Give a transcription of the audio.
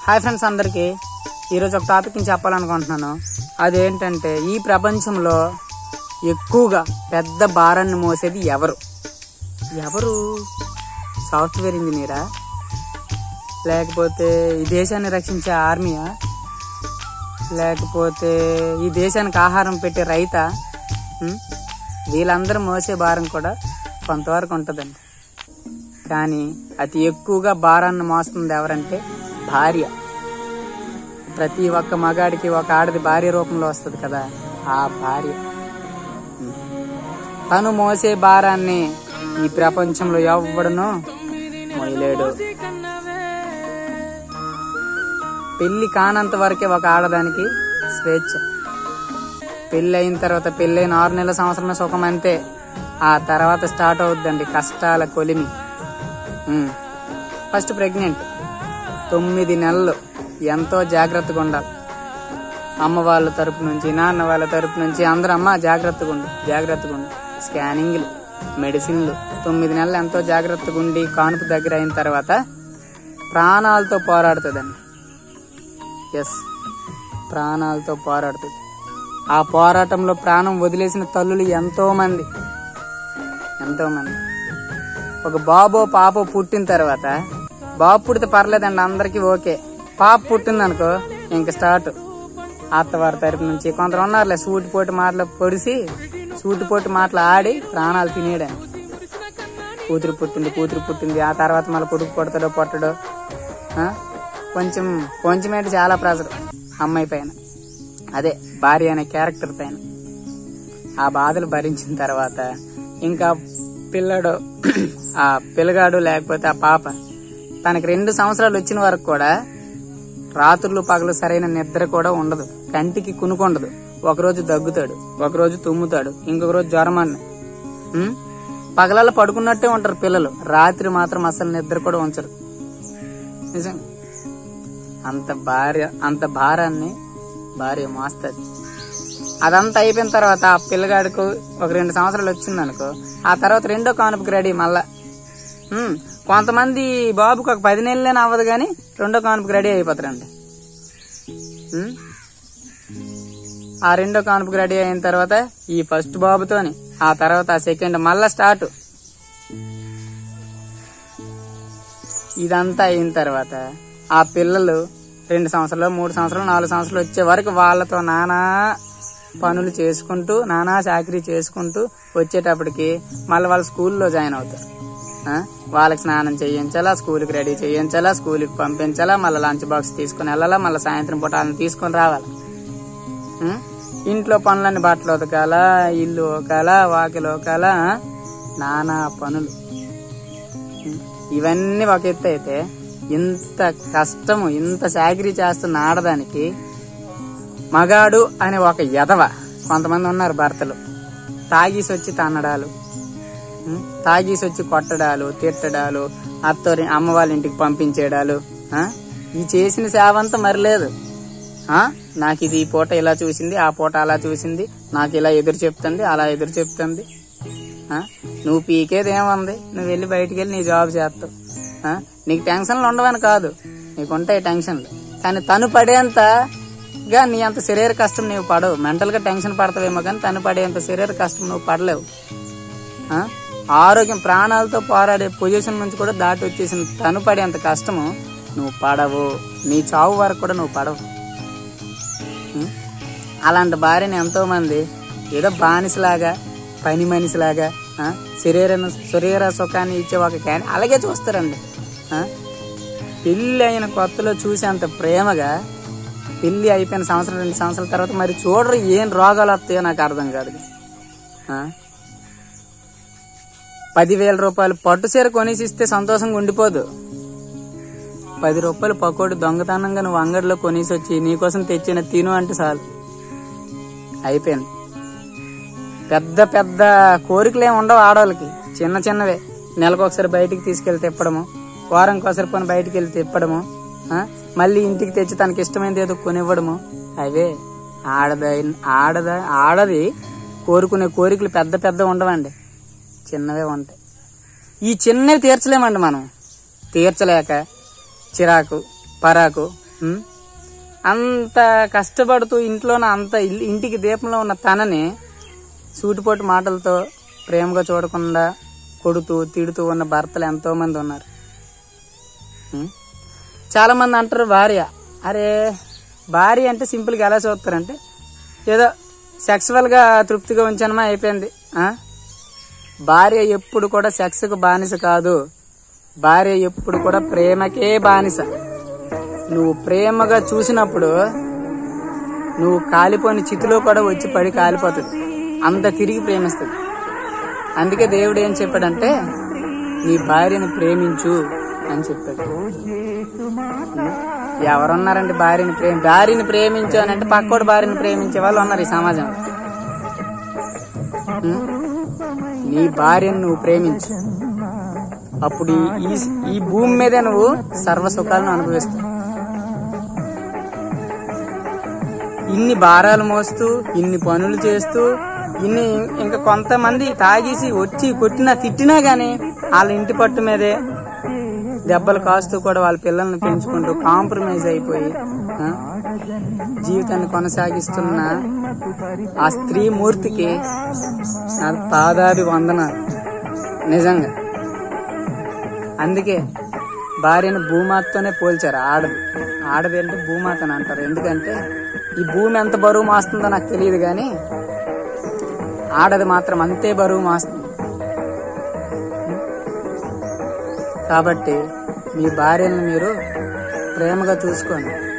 Hi friends అందరికీ ఈరోజు ఒక టాపిక్ నేను చెప్పాలనుకుంటున్నాను అదేంటంటే ఈ ప్రపంచంలో ఎక్కువగా పెద్ద భారాన్ని మోసేది ఎవరు ఎవరు సాఫ్ట్వేర్ ఇంజనీరా లేకపోతే ఈ దేశాన్ని రక్షించే ఆర్మీయా లేకపోతే ఈ దేశానికి ఆహారం పెట్టే రైతా ఉం? వీళ్ళందరూ మోసే భారం కూడా కొంతవరకు ఉంటుందండి కానీ అతి ఎక్కువగా భారాన్ని మోస్తుంది ఎవరంటే భార్య ప్రతి ఒక్క మగాడికి ఒక ఆడది భార్య రూపంలో వస్తుంది కదా ఆ భార్య ఉం. తను మోసే భారాన్ని ఈ ప్రపంచంలో ఎవ్వడను మొయలేడు పెళ్లి కానంత వరకే ఒక ఆడదానికి స్వేచ్ఛ పెళ్లి అయిన తర్వాత పెళ్ళైన ఆరు నెలల సంవత్సరం సుఖం అంతే ఆ తర్వాత స్టార్ట్ అవుద్దండి కష్టాల కొలిమి ఉమ్. ఫస్ట్ ప్రెగ్నెంట్ తొమ్మిది నెలలు ఎంతో జాగ్రత్తగా ఉండాలి అమ్మ వాళ్ళ తరపు నుంచి నాన్న వాళ్ళ తరపు నుంచి అందరూ అమ్మ జాగ్రత్తగా ఉండు జాగ్రత్తగా ఉండు స్కానింగ్లు మెడిసిన్లు తొమ్మిది నెలలు ఎంతో జాగ్రత్తగా ఉండి కానుపు దగ్గర అయిన తర్వాత ప్రాణాలతో పోరాడుతుందండి ఎస్ ప్రాణాలతో పోరాడుతుంది ఆ పోరాటంలో ప్రాణం వదిలేసిన తల్లులు ఎంతో మంది ఎంతో మంది ఒక బాబో పాపో పుట్టిన తర్వాత బాబు పుడితే పర్లేదండి అందరికి ఓకే పాప పుట్టింది అనుకో ఇంక స్టార్ట్ అత్తవారి తరపు నుంచి కొందరు ఉన్నారులే సూటిపోటి మాటలు పొడిసి సూటిపోటి మాటలు ఆడి ప్రాణాలు తినేయడానికి కూతురు పుట్టింది కూతురు పుట్టింది ఆ తర్వాత మళ్ళీ కొడుకు పుడతాడో పొట్టడో ఆ? కొంచెం కొంచెం ఏంటి చాలా ప్రెజర్ అమ్మాయి పైన అదే భార్య అనే క్యారెక్టర్ పైన ఆ బాధలు భరించిన తర్వాత ఇంకా పిల్లడు ఆ పిల్లగాడు లేకపోతే ఆ పాప తనకి రెండు సంవత్సరాలు వచ్చిన వరకు కూడా రాత్రులు పగలు సరైన నిద్ర కూడా ఉండదు కంటికి కునుకొండదు ఒకరోజు దగ్గుతాడు ఒకరోజు తుమ్ముతాడు ఇంకొక రోజు జ్వరం అన్న ఉం? పగలల్లో పడుకున్నట్టే ఉంటారు పిల్లలు రాత్రి మాత్రం అసలు నిద్ర కూడా ఉంచరు నిజం అంత భార్య అంత భారాన్ని భార్య మోస్తుంది అదంతా అయిపోయిన తర్వాత ఆ పిల్లగాడికి ఒక రెండు సంవత్సరాలు వచ్చింది అనుకో ఆ తర్వాత రెండో కానుపుకి రెడీ మళ్ళా ఉమ్, కొంతమంది బాబుకి ఒక పది నెలలైనా అవ్వదు కానీ రెండో కానుపుకి రెడీ అయిపోతారండి ఉమ్, ఆ రెండో కానుపుకి రెడీ అయిన తర్వాత ఈ ఫస్ట్ బాబుతోని ఆ తర్వాత ఆ సెకండ్ మళ్ళా స్టార్ట్ ఇదంతా అయిన తర్వాత ఆ పిల్లలు రెండు సంవత్సరాలు మూడు సంవత్సరాలు నాలుగు సంవత్సరాలు వచ్చే వరకు వాళ్ళతో నానా పనులు చేసుకుంటూ నానా చాకరీ చేసుకుంటూ వచ్చేటప్పటికి మళ్ళీ వాళ్ళు స్కూల్లో జాయిన్ అవుతారు ఆ? వాళ్ళకి స్నానం చేయించాలా స్కూల్కి రెడీ చేయించాలా స్కూల్కి పంపించాలా మళ్ళీ లంచ్ బాక్స్ తీసుకుని వెళ్ళాలా మళ్ళీ సాయంత్రం పూట వాళ్ళని తీసుకొని రావాలి ఉం? ఇంట్లో పనులన్నీ బట్టలు ఉతకాలా ఇల్లు ఓకాలా వాకిలు ఓకాలా నానా పనులు ఉం? ఇవన్నీ ఒక ఎత్తు అయితే ఇంత కష్టము ఇంత చాకరీ చేస్తున్న ఆడదానికి మగాడు అనే ఒక ఎదవ కొంతమంది ఉన్నారు భర్తలు తాగేసి వచ్చి తన్నడాలు ఉం? తాగేసి వచ్చి కొట్టడాలు తిట్టడాలు అత్తోరి అమ్మ వాళ్ళ ఇంటికి పంపించేడాలు ఆ? ఈ చేసిన సేవ అంతా మరి లేదు ఆ? నాకు ఇది ఈ పూట ఇలా చూసింది ఆ పూట అలా చూసింది నాకు ఇలా ఎదురు చెప్తుంది అలా ఎదురు చెప్తుంది ఆ? నువ్వు పీకేది ఏముంది నువ్వు వెళ్ళి బయటికి వెళ్ళి నీ జాబ్ చేస్తావు ఆ? నీకు టెన్షన్లు ఉండవని కాదు నీకుంటాయి టెన్షన్లు కానీ తను పడేంతగా నీ అంత శరీర కష్టం నువ్వు పడవు మెంటల్ గా టెన్షన్ పడతావేమో కానీ తను పడేంత శరీర కష్టం నువ్వు పడలేవు ఆ? ఆరోగ్యం ప్రాణాలతో పోరాడే పొజిషన్ నుంచి కూడా దాటి వచ్చేసిన తను పడేంత కష్టము నువ్వు పడవు నీ చావు వరకు కూడా నువ్వు పడవు ఉం? అలాంటి భార్యని ఎంతో మంది ఏదో బానిసలాగా పని మనిషిలాగా ఆ, శరీర శరీర సుఖాన్ని ఇచ్చే ఒక క్యాన్ అలాగే చూస్తారండి ఆ? పెళ్లి అయిన కొత్తలో చూసేంత ప్రేమగా పెళ్లి అయిపోయిన సంవత్సరం రెండు సంవత్సరాల తర్వాత మరి చూడరు ఏం రోగాలు వస్తాయో నాకు అర్థం కాదు ఆ? పదివేల రూపాయలు పట్టు చీర కొనేసి ఇస్తే సంతోషంగా ఉండిపోదు పది రూపాయలు పకోడి దొంగతనంగా నువ్వు అంగడిలో కొనేసి వచ్చి నీకోసం తెచ్చిన తిను అంటే చాలు అయిపోయింది పెద్ద పెద్ద కోరికలు ఏమి ఉండవు ఆడవాళ్ళకి చిన్న చిన్నవే నెలకు ఒకసారి బయటికి తీసుకెళ్లి తిప్పడము వారంకి ఒకసారి పని బయటికి వెళ్ళి తిప్పడము ఆ? మళ్ళీ ఇంటికి తెచ్చి తనకి ఇష్టమైనది ఏదో కొనివ్వడము అవే ఆడద ఆడద ఆడది కోరుకునే కోరికలు పెద్ద పెద్ద ఉండవండి చిన్నవే ఉంటాయి ఈ చిన్నవి తీర్చలేమండి మనం తీర్చలేక చిరాకు పరాకు ఉం? అంత కష్టపడుతూ ఇంట్లోన అంత ఇల్- ఇంటికి దీపంలో ఉన్న తనని సూటిపోటు మాటలతో ప్రేమగా చూడకుండా కొడుతూ తిడుతూ ఉన్న భర్తలు ఎంతో మంది ఉన్నారు ఉం? చాలా మంది అంటారు భార్య అరే భార్య అంటే సింపుల్గా ఎలా చూస్తారంటే ఏదో సెక్సువల్ గా తృప్తిగా ఉంచానమా అయిపోయింది ఆ? భార్య ఎప్పుడు కూడా సెక్స్ కు బానిస కాదు భార్య ఎప్పుడు కూడా ప్రేమకే బానిస నువ్వు ప్రేమగా చూసినప్పుడు నువ్వు కాలిపోయిన చితిలో కూడా వచ్చి పడి కాలిపోతుంది అంత తిరిగి ప్రేమిస్తుంది అందుకే దేవుడు ఏం చెప్పాడంటే నీ భార్యని ప్రేమించు అని చెప్పాడు ఎవరున్నారండి భార్యని ప్రేమ భార్యని ప్రేమించు అని అంటే పక్కోడు భార్యని ప్రేమించే వాళ్ళు ఉన్నారు ఈ సమాజం ఉం? నీ భార్యను నువ్వు ప్రేమించు అప్పుడు ఈ- ఈ ఈ భూమి మీదే నువ్వు సర్వ సుఖాలను అనుభవిస్తావు ఇన్ని భారాలు మోస్తూ ఇన్ని పనులు చేస్తూ ఇన్ని ఇంకా కొంతమంది తాగేసి వచ్చి కొట్టినా తిట్టినా గాని వాళ్ళ ఇంటి పట్టు మీదే దెబ్బలు కాస్తూ కూడా వాళ్ళ పిల్లల్ని పెంచుకుంటూ కాంప్రమైజ్ అయిపోయి ఆ, జీవితాన్ని కొనసాగిస్తున్న ఆ స్త్రీ మూర్తికి నా పాదాభి వందనాలు నిజంగా అందుకే భార్యను భూమాతతోనే పోల్చారు ఆడది ఆడది అంటే భూమాత అని అంటారు ఎందుకంటే ఈ భూమి ఎంత బరువు మాస్తుందో నాకు తెలియదు కానీ ఆడది మాత్రం అంతే బరువు మాస్తుంది కాబట్టి మీ భార్యలను మీరు ప్రేమగా చూసుకోండి